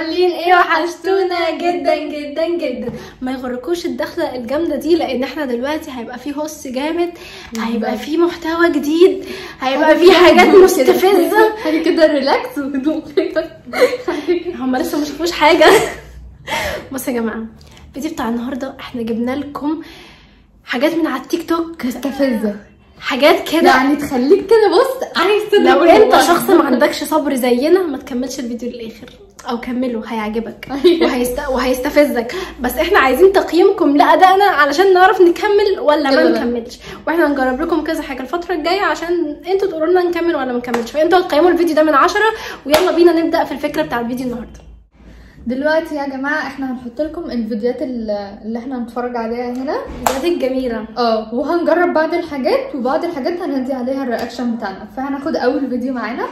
عاملين ايه وحشتونا جدا جدا جدا ما يغركوش الدخله الجامده دي لان احنا دلوقتي هيبقى فيه هوس جامد هيبقى فيه محتوى جديد هيبقى فيه حاجات مستفزه حاجه كده ريلاكس وهدوء هم لسه ما شافوش حاجه بصوا يا جماعه الفيديو بتاع النهارده احنا جبنا لكم حاجات من على التيك توك مستفزه حاجات كده يعني تخليك كده بص عايز تضرب لو انت الموبايل. شخص ما عندكش صبر زينا ما تكملش الفيديو للاخر او كمله هيعجبك أيوة. وهيست... وهيستفزك بس احنا عايزين تقييمكم لادائنا علشان نعرف نكمل ولا ما ولا لا. نكملش واحنا هنجرب لكم كذا حاجه الفتره الجايه عشان انتوا تقولوا لنا نكمل ولا ما نكملش فانتوا هتقيموا الفيديو ده من عشرة ويلا بينا نبدا في الفكره بتاع الفيديو النهارده دلوقتي يا جماعه احنا هنحط لكم الفيديوهات اللي اللي احنا هنتفرج عليها هنا الفيديوهات الجميله اه وهنجرب بعض الحاجات وبعض الحاجات هندي عليها الرياكشن بتاعنا فهناخد اول فيديو معانا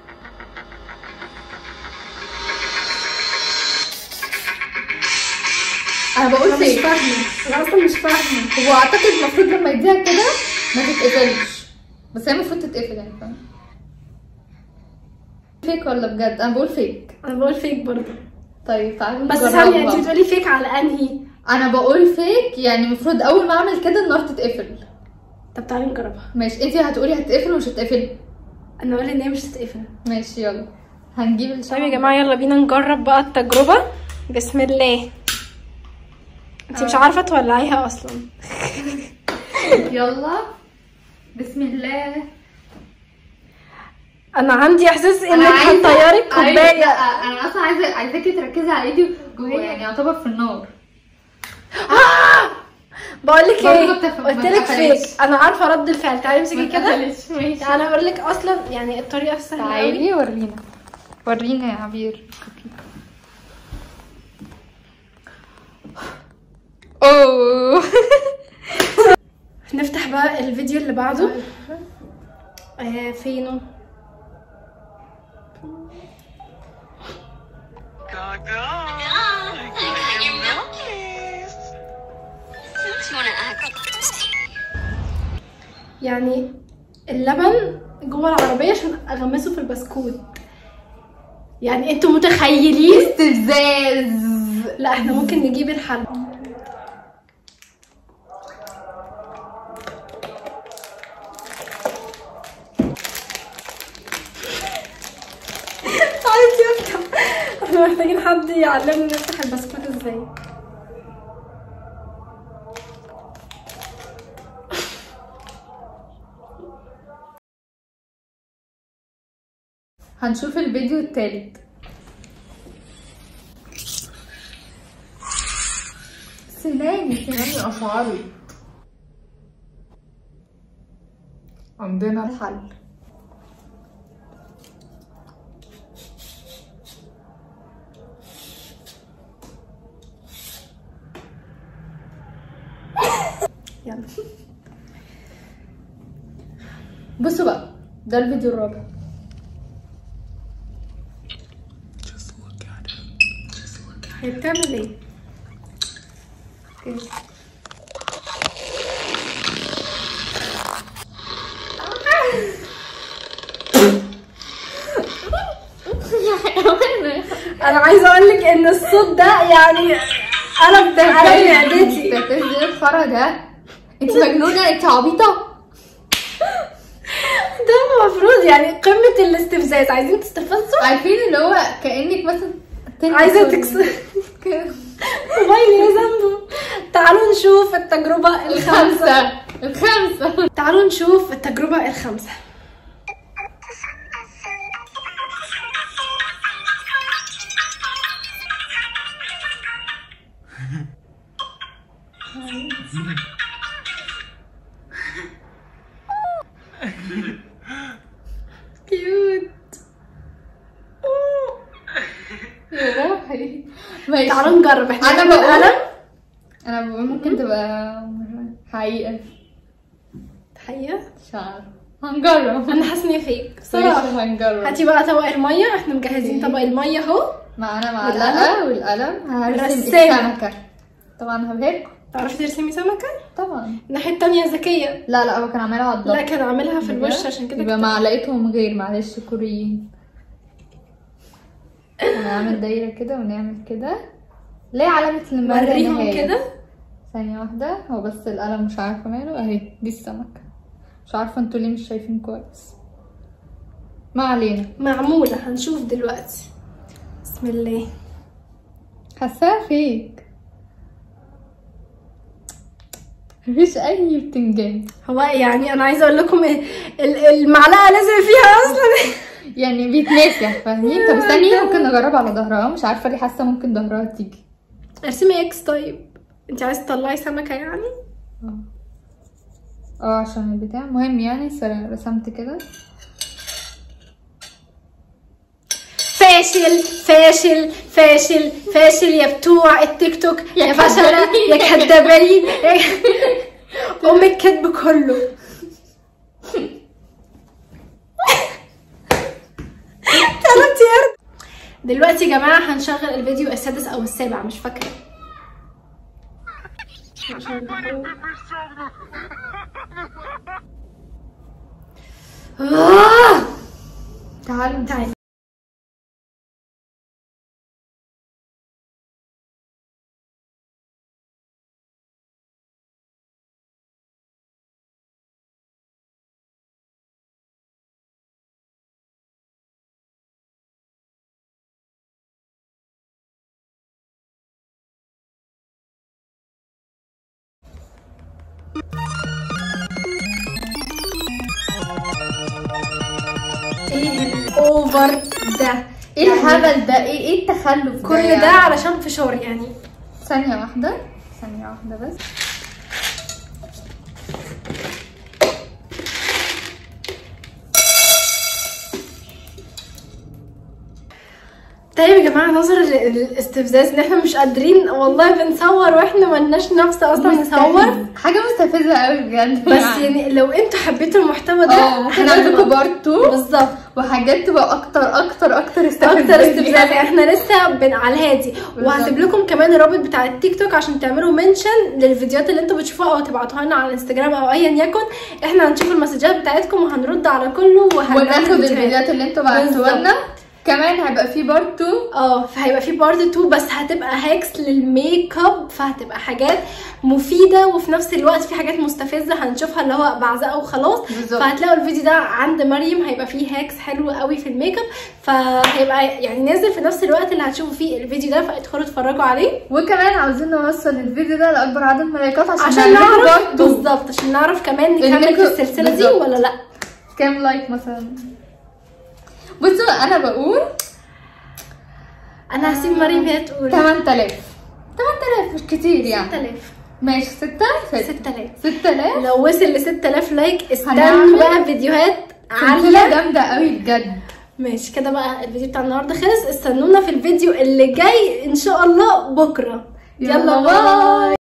انا بقول انا مش فيك فاهمه انا اصلا مش فاهمه هو اعتقد المفروض لما يديها كده ما تتقفلش بس هي المفروض تتقفل يعني فاهم فيك ولا بجد انا بقول فيك انا بقول فيك برضه طيب تعالوا بس نجربها. ثانيه انت بتقولي فيك على انهي انا بقول فيك يعني المفروض اول ما اعمل كده النار تتقفل طب تعالي نجربها ماشي انتي هتقولي هتتقفل ومش هتقفل انا بقول ان هي مش هتتقفل ماشي يلا هنجيب الشمع طيب يا جماعه يلا بينا نجرب بقى التجربه بسم الله انت مش عارفه تولعيها اصلا يلا بسم الله انا عندي احساس انك عايزة- هتطيري أيوة، الكوبايه لا، انا اصلا عايزه عايزاكي تركزي على ايدي وهي يعني يعتبر في النار بقول لك برضه ايه ما بتف- ما قلت لك اتقفلتش. فيك انا عارفه رد الفعل تعالي امسكي كده ماشي تعالي اقول لك اصلا يعني الطريقه السهله قوي تعالي ورينا ورينا يا عبير اوه نفتح بقى الفيديو اللي بعده آه فينه Gaga. I got your milk, please. Since you wanna act. يعني اللبن جوه العربيه عشان اغمسه في البسكوت يعني انتوا متخيلين استفزاز لا احنا ممكن نجيب الحل عايز يفتح احنا محتاجين حد يعلمنا نفتح البسكوت ازاي هنشوف الفيديو التالت سناني سناني أشعرت عندنا الحل يلا بصوا بقى ده الفيديو الرابع هي بتعمل ايه اوكي انا عايزه اقول لك ان الصوت ده يعني قلب ده قلب معدتي تستفز الخرا ده انت مجنونه انت عبيطه ده المفروض يعني قمه الاستفزاز عايزين تستفزوا عارفين اللي هو كانك مثلا تلبس عايزه ولا- تكسر كده. موبايلي يا ذنبه تعالوا نشوف التجربه الخامسه الخمسه الخمسه تعالوا نشوف التجربه الخامسه كيوت يا روحي ماشي تعالوا نجرب احنا انا هنعمل بقول قلم انا بقول ممكن تبقى حقيقه تحيه مش عارفه هنجرب انا حاسه ان هي فيك بصراحه ماشي هنجرب هاتي بقى طبق الميه احنا مجهزين طبق الميه اهو معانا والقلم. معلقه والقلم هرسم رسام. السمكه طبعا هبهركم تعرفي ترسمي سمكه طبعا الناحيه التانية ذكيه لا لا هو كان عاملها على الضغط لا كان عاملها في الوش عشان كده يبقى كتير. معلقتهم غير معلش كوريين ونعمل دايره كده ونعمل كده ليه علامه المرة وريهم النهاية. كده ثانيه واحده هو بس القلم مش عارفه ماله اهي دي السمكه مش عارفه انتوا ليه مش شايفين كويس ما علينا معمولة هنشوف دلوقتي بسم الله حاساها فيك مفيش اي بتنجان هو يعني انا عايزه اقول لكم ال- ال- المعلقه لازم فيها اصلا يعني بيتنافع فاهمين طب استني ممكن نجرب على ظهرها مش عارفه ليه حاسه ممكن ظهرها تيجي ارسمي اكس طيب انت عايزه تطلعي سمكه يعني اه اه عشان البتاع مهم يعني سر- رسمت كده فاشل فاشل فاشل فاشل يا بتوع التيك توك يا فشلة يا كدابين يا- ام الكذب كله ثلاث يارد دلوقتي يا جماعه هنشغل الفيديو السادس او السابع مش فاكره آه! تعالوا تعالي ايه الاوفر ده ايه الهبل ده ايه ايه التخلف ده كل يعني؟ ده علشان فشار يعني ثانيه واحده ثانيه واحده بس طيب يا جماعه نظر ال- الاستفزاز ان احنا مش قادرين والله بنصور واحنا ملناش نفس اصلا نصور حاجه مستفزه قوي بجد بس يعني لو انتوا حبيتوا المحتوى ده اه ممكن نعمل لكم بارت 2 بالظبط وحاجات تبقى اكتر اكتر اكتر استفزاز اكتر استفزاز احنا لسه بن على الهادي وهسيب لكم كمان الرابط بتاع التيك توك عشان تعملوا منشن للفيديوهات اللي انتوا بتشوفوها او تبعتوها لنا على الانستجرام او ايا يكن احنا هنشوف المسجات بتاعتكم وهنرد على كله وهنعمل وناخد فيديوهات. الفيديوهات اللي انتوا بعتوها بالظبط. لنا كمان هيبقى في بارت 2 اه فهيبقى في بارت 2 بس هتبقى هاكس للميك اب فهتبقى حاجات مفيده وفي نفس الوقت في حاجات مستفزه هنشوفها اللي هو بعزقه وخلاص بالظبط. فهتلاقوا الفيديو ده عند مريم هيبقى فيه هاكس حلو قوي في الميك اب فهيبقى يعني نازل في نفس الوقت اللي هتشوفوا فيه الفيديو ده فادخلوا اتفرجوا عليه وكمان عاوزين نوصل الفيديو ده لاكبر عدد من اللايكات عشان, عشان نعمله نعرف بارت 2 بالظبط عشان نعرف كمان نكمل إنكم- في السلسله دي بالظبط. ولا لا كام لايك مثلا بصوا انا بقول انا هسيب مريم هي تقول 8000 8000 مش كتير يعني 6000 ماشي 6 6000 6000 لو وصل ل 6000 لايك استنوا هنعمل بقى فيديوهات سلسلة عاليه جامدة قوي بجد ماشي كده بقى الفيديو بتاع النهارده خلص استنونا في الفيديو اللي جاي ان شاء الله بكره يلا يلا باي. باي